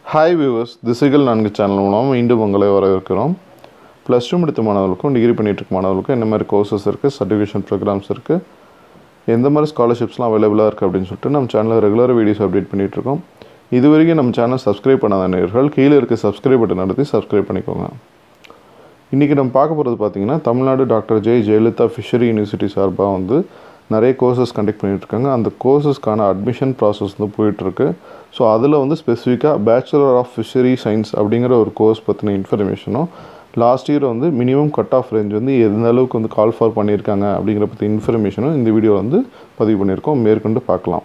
hi viewers திசைகள் நான்கு channel மூலம் மீண்டும் உங்களை வரவேற்கிறோம் ப்ளஸ் டூ முடித்த மாணவர்களுக்கும் டிகிரி பண்ணிட்டு இருக்க மாணவர்களுக்கும் என்ன மாதிரி கோர்சஸ் இருக்குது சர்டிஃபிகேஷன் ப்ரோக்ராம்ஸ் இருக்குது எந்த மாதிரி ஸ்காலர்ஷிப்ஸ்லாம் அவைலபிளாக இருக்குது அப்படின்னு சொல்லிட்டு நம்ம சேனலில் ரெகுலராக வீடியோஸ் அப்டேட் பண்ணிகிட்டு இருக்கோம் இது வரைக்கும் நம்ம சேனல் சப்ஸ்கிரைப் பண்ணாத நேயர்கள் கீழே இருக்க சப்ஸ்கிரைப் பட்டன் நடத்தி சப்ஸ்கிரைப் பண்ணிக்கோங்க இன்றைக்கி நம்ம பார்க்க போகிறது பார்த்தீங்கன்னா Tamil Nadu doctor Jay Jayalalithaa fishery university சார்பாக வந்து நிறைய கோர்சஸ் கண்டக்ட் பண்ணிகிட்ருக்காங்க அந்த கோர்சஸ்க்கான அட்மிஷன் ப்ராசஸ் வந்து போயிட்டுருக்கு ஸோ அதில் வந்து ஸ்பெசிஃபிக்காக பேச்சுலர் ஆஃப் ஃபிஷரி சயின்ஸ் அப்படிங்கிற ஒரு கோர்ஸ் பற்றின இன்ஃபர்மேஷனும் லாஸ்ட் இயர் வந்து மினிமம் கட் ஆஃப் ரேஞ்ச் வந்து எந்த அளவுக்கு வந்து கால் ஃபார் பண்ணியிருக்காங்க அப்படிங்கிற பற்றி இன்ஃபர்மேஷனும் இந்த வீடியோவில் வந்து பதிவு பண்ணியிருக்கோம் மேற்கொண்டு பார்க்கலாம்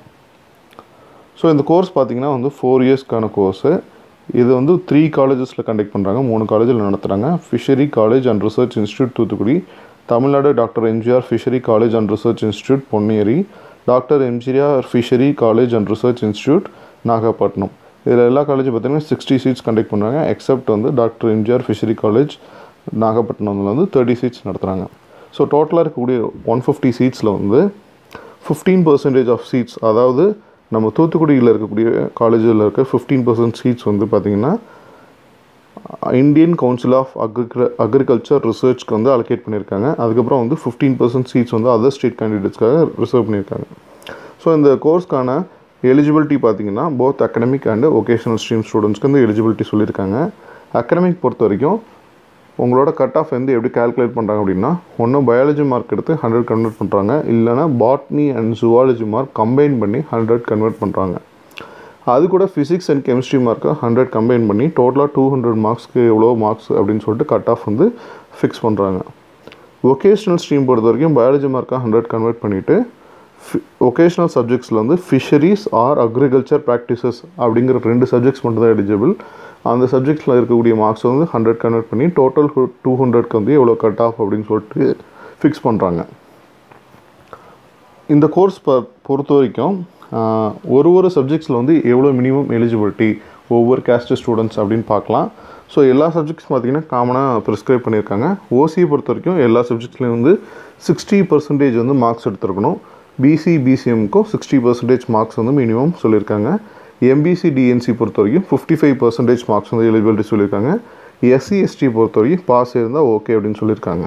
ஸோ இந்த கோர்ஸ் பார்த்தீங்கன்னா வந்து ஃபோர் இயர்ஸ்க்கான கோர்ஸு இது வந்து த்ரீ காலேஜஸில் கண்டக்ட் பண்ணுறாங்க மூணு காலேஜில் நடத்துகிறாங்க fishery college and research institute Thoothukudi Tamil Nadu doctor MGR fishery college and research institute Ponneri doctor MGR fishery college and research institute Nagapattinam இதில் எல்லா காலேஜும் பார்த்தீங்கன்னா சிக்ஸ்டி சீட்ஸ் கண்டக்ட் பண்ணுறாங்க எக்ஸப்ட் வந்து டாக்டர் எம்ஜிஆர் ஃபிஷரி காலேஜ் நாகப்பட்டினத்தில் வந்து தேர்ட்டி சீட்ஸ் நடத்துகிறாங்க ஸோ டோட்டலாக இருக்கக்கூடிய ஒன் ஃபிஃப்டி சீட்ஸில் வந்து ஃபிஃப்டீன் பர்சன்டேஜ் ஆஃப் சீட்ஸ் அதாவது நம்ம தூத்துக்குடியில் இருக்கக்கூடிய காலேஜில் இருக்க ஃபிஃப்டீன் பர்சன்ட் சீட்ஸ் வந்து பார்த்திங்கன்னா Indian council of agri agriculture ரிசர்ச்க்கு வந்து அலோகேட் பண்ணியிருக்காங்க அதுக்கப்புறம் வந்து ஃபிஃப்டீன் பர்சன்ட் சீட்ஸ் வந்து அதர் ஸ்டேட் கேண்டிடேட்ஸ்க்காக ரிசர்வ் பண்ணியிருக்காங்க ஸோ இந்த கோர்ஸ்க்கான எலிஜிபிலிட்டி பார்த்தீங்கன்னா both academic and vocational stream ஸ்டூடெண்ட்ஸ்க்கு வந்து எலிஜிபிலிட்டி சொல்லியிருக்காங்க அகடமிக் பொறுத்த வரைக்கும் உங்களோட கட் ஆஃப் வந்து எப்படி கால்குலேட் பண்ணுறாங்க அப்படின்னா ஒன்று பயாலஜி மார்க் எடுத்து ஹண்ட்ரட் கன்வெர்ட் பண்ணுறாங்க இல்லைனா botany and zoology mark combine பண்ணி ஹண்ட்ரட் கன்வெர்ட் பண்ணுறாங்க அது கூட ஃபிசிக்ஸ் அண்ட் கெமிஸ்ட்ரி மார்க்கை ஹண்ட்ரட் கம்பைன் பண்ணி டோட்டலாக டூ ஹண்ட்ரட் மார்க்ஸ்க்கு எவ்வளோ மார்க்ஸ் அப்படின்னு சொல்லிட்டு கட் ஆஃப் வந்து ஃபிக்ஸ் பண்ணுறாங்க ஒகேஷ்னல் ஸ்ட்ரீம் பொறுத்த வரைக்கும் பயாலஜி மார்க்கை ஹண்ட்ரட் கன்வெர்ட் பண்ணிவிட்டு ஒகேஷ்னல் சப்ஜெக்ட்ஸில் வந்து ஃபிஷரிஸ் ஆர் அக்ரிகல்ச்சர் ப்ராக்டிசஸ் அப்படிங்கிற ரெண்டு சப்ஜெக்ட்ஸ் மட்டும் தான் எலிஜிபிள் அந்த சப்ஜெக்ட்ஸில் இருக்கக்கூடிய மார்க்ஸ் வந்து ஹண்ட்ரட் கன்வெர்ட் பண்ணி டோட்டல் டூ ஹண்ட்ரட்க்கு வந்து எவ்வளோ கட் ஆஃப் அப்படின்னு சொல்லிட்டு ஃபிக்ஸ் பண்ணுறாங்க இந்த கோர்ஸ் ப பொறுத்த வரைக்கும் ஒரு ஒரு சப்ஜெக்ட்ஸில் வந்து எவ்வளோ மினிமம் எலிஜிபிலிட்டி ஒவ்வொரு கேஸ்ட் ஸ்டூடெண்ட்ஸ் அப்படின்னு பார்க்கலாம் ஸோ எல்லா சப்ஜெக்ட்ஸ் பார்த்திங்கன்னா காமனாக ப்ரிஸ்கிரைப் பண்ணியிருக்காங்க ஓசியை பொறுத்த வரைக்கும் எல்லா சப்ஜெக்ட்ஸ்லேயும் வந்து சிக்ஸ்டி பர்சன்டேஜ் வந்து மார்க்ஸ் எடுத்துருக்கணும் பிசி பிசிஎம்க்கும் சிக்ஸ்டி பர்சன்டேஜ் மார்க்ஸ் வந்து மினிமம் சொல்லியிருக்காங்க எம்பிசி டிஎன்சி பொறுத்த வரைக்கும் ஃபிஃப்டி ஃபைவ் பர்சன்டேஜ் மார்க்ஸ் வந்து எலிஜிபிலிட்டி சொல்லியிருக்காங்க எஸ்சி எஸ்டி பொறுத்த வரைக்கும் பாஸ் இருந்தால் ஓகே அப்படின்னு சொல்லியிருக்காங்க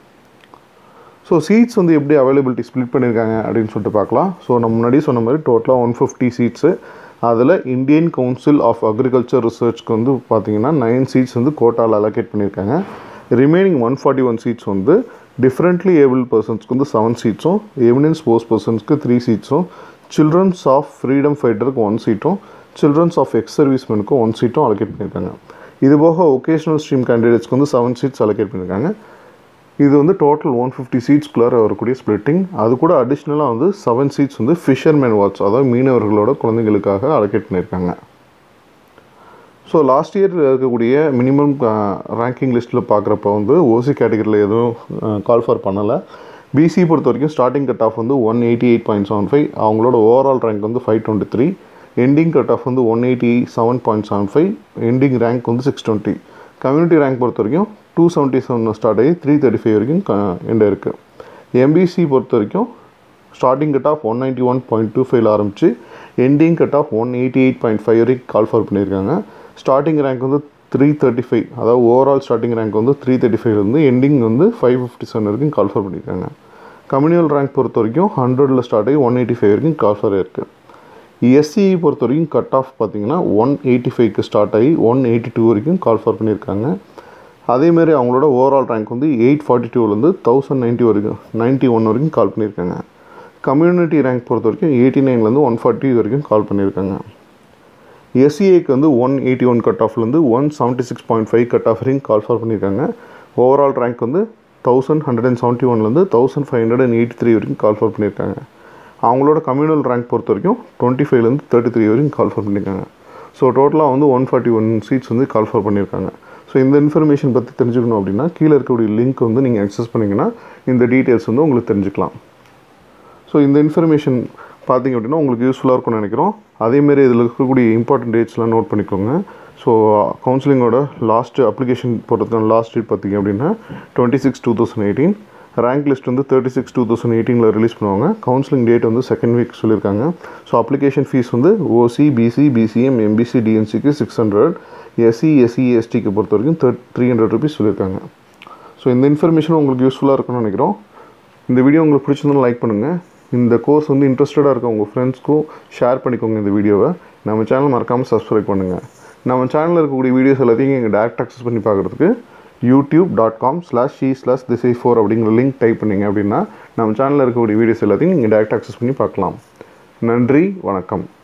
ஸோ சீட்ஸ் வந்து எப்படி அவைலபிலிட்டி ஸ்ப்ளிட் பண்ணியிருக்காங்க அப்படின்னு சொல்லிட்டு பார்க்கலாம் ஸோ நம்ம முன்னாடி சொன்ன மாதிரி டோட்டலாக ஒன் ஃபிஃப்டி சீட்ஸு அதில் இந்தியன் கவுன்சில் ஆஃப் அக்ரிகல்ச்சர் ரிசர்ச்க்கு வந்து பார்த்தீங்கன்னா நைன் சீட்ஸ் வந்து கோட்டாவில் அலோகேட் பண்ணியிருக்காங்க remaining one forty one seats வந்து டிஃப்ரெண்ட்லி ஏபிள் பர்சன்ஸ்க்கு வந்து செவன் சீட்ஸும் எவிடன்ஸ் ஸ்போர்ட்ஸ் பர்சன்ஸ்க்கு த்ரீ சீட்ஸும் சில்ட்ரன்ஸ் ஆஃப் ஃப்ரீடம் ஃபைட்டருக்கு ஒன் சீட்டும் சில்ட்ரன்ஸ் ஆஃப் எக்ஸ் சர்வீஸ்மெனுக்கு ஒன் சீட்டும் அலோகேட் பண்ணியிருக்காங்க இது போக ஒகேஷனல் ஸ்ட்ரீம் கேண்டிடேட்ஸ்க்கு வந்து செவன் சீட்ஸ் அலோகேட் பண்ணியிருக்காங்க இது வந்து டோட்டல் ஒன் ஃபிஃப்டி சீட்ஸ்குள்ளார வரக்கூடிய ஸ்ப்ளிட்டிங் அது கூட அடிஷ்னலாக வந்து செவன் சீட்ஸ் வந்து ஃபிஷர்மேன் வாட்ச் அதாவது மீனவர்களோட குழந்தைகளுக்காக அலோகேட் பண்ணியிருக்காங்க ஸோ லாஸ்ட் இயர் இருக்கக்கூடிய மினிமம் ரேங்கிங் லிஸ்ட்டில் பார்க்குறப்ப வந்து ஓசி கேட்டகரியில் எதுவும் கால் ஃபார் பண்ணலை பிசி பொறுத்த வரைக்கும் ஸ்டார்டிங் கட் ஆஃப் வந்து one eighty eight point seven five அவங்களோட ஓவரால் ரேங்க் வந்து five twenty three ending cut off வந்து one eighty seven point seven five ending rank வந்து சிக்ஸ் டுவெண்ட்டி கம்யூனிட்டி ரேங்க் பொறுத்த வரைக்கும் டூ செவன்ட்டி செவன் ஸ்டார்ட் ஆகி three thirty five வரைக்கும் end இருக்குது MBC பொறுத்த வரைக்கும் starting cut off one ninety one point two ஃபைவ்ல ஆரம்பிச்சு ending cut off one eighty eight point five வரைக்கும் கால் ஃபார் பண்ணியிருக்காங்க ஸ்டார்டிங் ரேங்க் வந்து த்ரீ தேர்ட்டி ஃபைவ் அதாவது ஓவரால் ஸ்டார்டிங் ரேங்க் வந்து த்ரீ தேர்ட்டி ஃபைவ்லேருந்து எண்டிங் வந்து ஃபைவ் ஃபிஃப்டி செவன் வரைக்கும் கால் ஃபார் பண்ணியிருக்காங்க கம்யூனியல் ரேங்க் பொறுத்த வரைக்கும் ஹண்ட்ரடில் ஸ்டார்ட் ஆகி ஒன் எயிட்டி ஃபைவ் வரைக்கும் கால் ஃபார் இருக்குது எஸ்சிஇ பொறுத்த வரைக்கும் கட் ஆஃப் பார்த்தீங்கன்னா ஒன் எயிட்டி ஃபைவ்க்கு ஸ்டார்ட் ஆகி ஒன் எயிட்டி டூ வரைக்கும் கால் ஃபார் பண்ணியிருக்காங்க அதேமாரி அவங்களோட ஓவரால் ரேங்க் வந்து எயிட் ஃபார்ட்டி டூலேருந்து தௌசண்ட் நைன்ட்டி வரைக்கும் நைன்ட்டி ஒன் வரைக்கும் கால் பண்ணியிருக்காங்க கம்யூனிட்டி ரேங்க் பொறுத்த வரைக்கும் எயிட்டி நைன்லேருந்து ஒன் ஃபார்ட்டி வரைக்கும் கால் பண்ணியிருக்காங்க எஸ்சிஏக்கு வந்து ஒன் எயிட்டி ஒன் கட் ஆஃப்லேருந்து one seventy six point five cut off வரைக்கும் கால் ஃபார் பண்ணியிருக்காங்க ஓவரால் ரேங்க் வந்து தௌசண்ட் ஹண்ட்ரட் அண்ட் செவன்ட்டி ஒன்லேருந்து thousand five hundred and eighty three வரைக்கும் கால் ஃபார் பண்ணியிருக்காங்க அவங்களோட கம்யூனல் ரேங்க் பொறுத்த வரைக்கும் டுவெண்ட்டி ஃபைவ்லேருந்து தேர்ட்டி த்ரீ வரைக்கும் கால் ஃபார் பண்ணியிருக்காங்க ஸோ டோட்டலாக வந்து ஒன் ஃபார்ட்டி ஒன் சீட்ஸ் வந்து கால் ஃபார் பண்ணியிருக்காங்க ஸோ இந்த இன்ஃபர்மேஷன் பற்றி தெரிஞ்சுக்கணும் அப்படின்னா கீழே இருக்கக்கூடிய லிங்க் வந்து நீங்கள் அக்சஸ் பண்ணிங்கன்னா இந்த டீட்டெயில்ஸ் வந்து உங்களுக்கு தெரிஞ்சுக்கலாம் ஸோ இந்த இன்ஃபர்மேஷன் பார்த்தீங்க அப்படின்னா உங்களுக்கு யூஸ்ஃபுல்லாக இருக்கும்னு நினைக்கிறோம் அதேமாரி இதில் இருக்கக்கூடிய இம்பார்ட்டன்ட் டேட்ஸ்லாம் நோட் பண்ணிக்கோங்க ஸோ கவுன்சிலிங்கோட லாஸ்ட் அப்ளிகேஷன் போடுறதுக்கான லாஸ்ட் டேட் பார்த்தீங்க அப்படின்னா twenty six two thousand eighteen rank list வந்து தேர்ட்டி சிக்ஸ் டூ தௌசண்ட் எயிட்டீனில் ரிலீஸ் பண்ணுவாங்க கவுன்சிலிங் டேட் வந்து செகண்ட் வீக் சொல்லியிருக்காங்க ஸோ அப்ளிகேஷன் ஃபீஸ் வந்து ஓசி பிசி பிசிஎம் எம்பிசி டிஎன்சிக்கு சிக்ஸ் ஹண்ட்ரட் எஸ்சி எஸ்சி எஸ்டிக்கு பொறுத்த வரைக்கும் தேர்ட் த்ரீ ஹண்ட்ரட் ருபீஸ் சொல்லியிருக்காங்க ஸோ இந்த இன்ஃபர்மேஷன் உங்களுக்கு யூஸ்ஃபுல்லாக இருக்கும்னு நினைக்கிறோம் இந்த வீடியோ உங்களுக்கு பிடிச்சிருந்தாலும் லைக் பண்ணுங்கள் இந்த கோர்ஸ் வந்து இன்ட்ரெஸ்டடாக இருக்க உங்கள் ஃப்ரெண்ட்ஸ்க்கும் ஷேர் பண்ணிக்கோங்க இந்த வீடியோவை நம்ம சேனல் மறக்காமல் சப்ஸ்கிரைப் பண்ணுங்கள் நம்ம சேனலில் இருக்கக்கூடிய வீடியோஸ் எல்லாத்தையும் எங்கள் டேரக்ட் அக்சஸ் பண்ணி பார்க்குறதுக்கு YouTube dot com slash she slash திசை ஃபோர் அப்படிங்கிற லிங்க் டைப் பண்ணிங்க அப்படின்னா நம்ம சேனலில் இருக்கக்கூடிய வீடியோஸ் எல்லாத்தையும் நீங்கள் டேரக்ட் அக்சஸ் பண்ணி பார்க்கலாம் நன்றி வணக்கம்